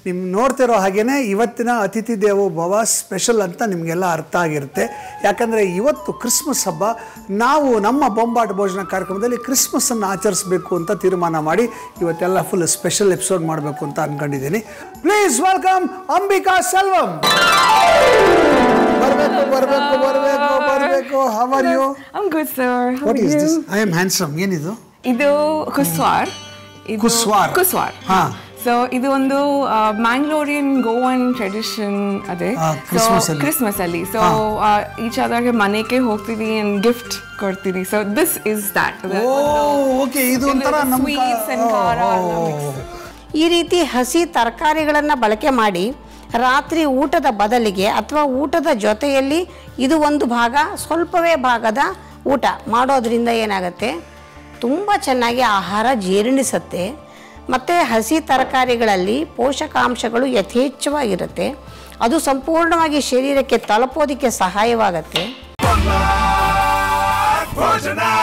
ನಿಮ್ ನೋಡ್ತಿರೋ ಹಾಗೇನೆ ಇವತ್ತಿನ ಅತಿಥಿ ದೇವೋ ಭವ ಸ್ಪೆಷಲ್ ಅಂತ ನಿಮಗೆಲ್ಲ ಅರ್ಥ ಆಗಿರುತ್ತೆ ಯಾಕಂದರೆ ಇವತ್ತು ಕ್ರಿಸ್ಮಸ್ ಹಬ್ಬ ನಾವು ನಮ್ಮ ಬೊಂಬಾಟ್ ಭೋಜನ ಕಾರ್ಯಕ್ರಮದಲ್ಲಿ ಕ್ರಿಸ್ಮಸ್ಸನ್ನು ಆಚರಿಸಬೇಕು ಅಂತ ತೀರ್ಮಾನ ಮಾಡಿ ಇವತ್ತೆಲ್ಲ ಫುಲ್ ಸ್ಪೆಷಲ್ ಎಪಿಸೋಡ್ ಮಾಡಬೇಕು ಅಂತ ಅನ್ಕೊಂಡಿದ್ದೀನಿ ಪ್ಲೀಸ್ ವೆಲ್ಕಮ್ ಅಂಬಿಕಾ ಸೆಲ್ವಂ ಬರಬೇಕು ಬರಬೇಕು ಬರಬೇಕು ಬರಬೇಕು how are you I'm good, sir. How what are is you? This I am handsome ಏನಿದು ಇದು ಕುಸ್ವಾರ್ ಇದು ಕುಸ್ವಾರ್. ಕುಸ್ವಾರ್ ಹಾ. ಸೊ ಇದು ಒಂದು ಮ್ಯಾಂಗ್ಲೋರಿಯನ್ ಗೋವನ್ ಟ್ರೆಡಿಷನ್ ಅದೇ ಆ, Christmas ಅಲ್ಲಿ. ಕ್ರಿಸ್ಮಸ್ ಅಲ್ಲಿ ಸೊ ಈಚ್ ಅದರ್ಗೆ ಮನೆಗೆ ಹೋಗ್ತೀವಿ ಅಂಡ್ ಗಿಫ್ಟ್ ಕೊಡ್ತೀವಿ so this is that oh okay ಇದು ಒಂಥರ ನಮ್ಮ ಸ್ವೀಟ್ಸ್ ಅಂಡ್ ಖಾರ ಎಲ್ಲ mix. ಈ ರೀತಿ ಹಸಿ ತರಕಾರಿಗಳನ್ನು ಬಳಕೆ ಮಾಡಿ ರಾತ್ರಿ ಊಟದ ಬದಲಿಗೆ ಅಥವಾ ಊಟದ ಜೊತೆಯಲ್ಲಿ ಇದು ಒಂದು ಭಾಗ ಸ್ವಲ್ಪವೇ ಭಾಗದ ಊಟ ಮಾಡೋದ್ರಿಂದ ಏನಾಗುತ್ತೆ ತುಂಬ ಚೆನ್ನಾಗಿ ಆಹಾರ ಜೀರ್ಣಿಸುತ್ತೆ ಮತ್ತು ಹಸಿ ತರಕಾರಿಗಳಲ್ಲಿ ಪೋಷಕಾಂಶಗಳು ಯಥೇಚ್ಛವಾಗಿರುತ್ತೆ ಅದು ಸಂಪೂರ್ಣವಾಗಿ ಶರೀರಕ್ಕೆ ತಲುಪೋದಕ್ಕೆ ಸಹಾಯವಾಗುತ್ತೆ ಭೋಜನ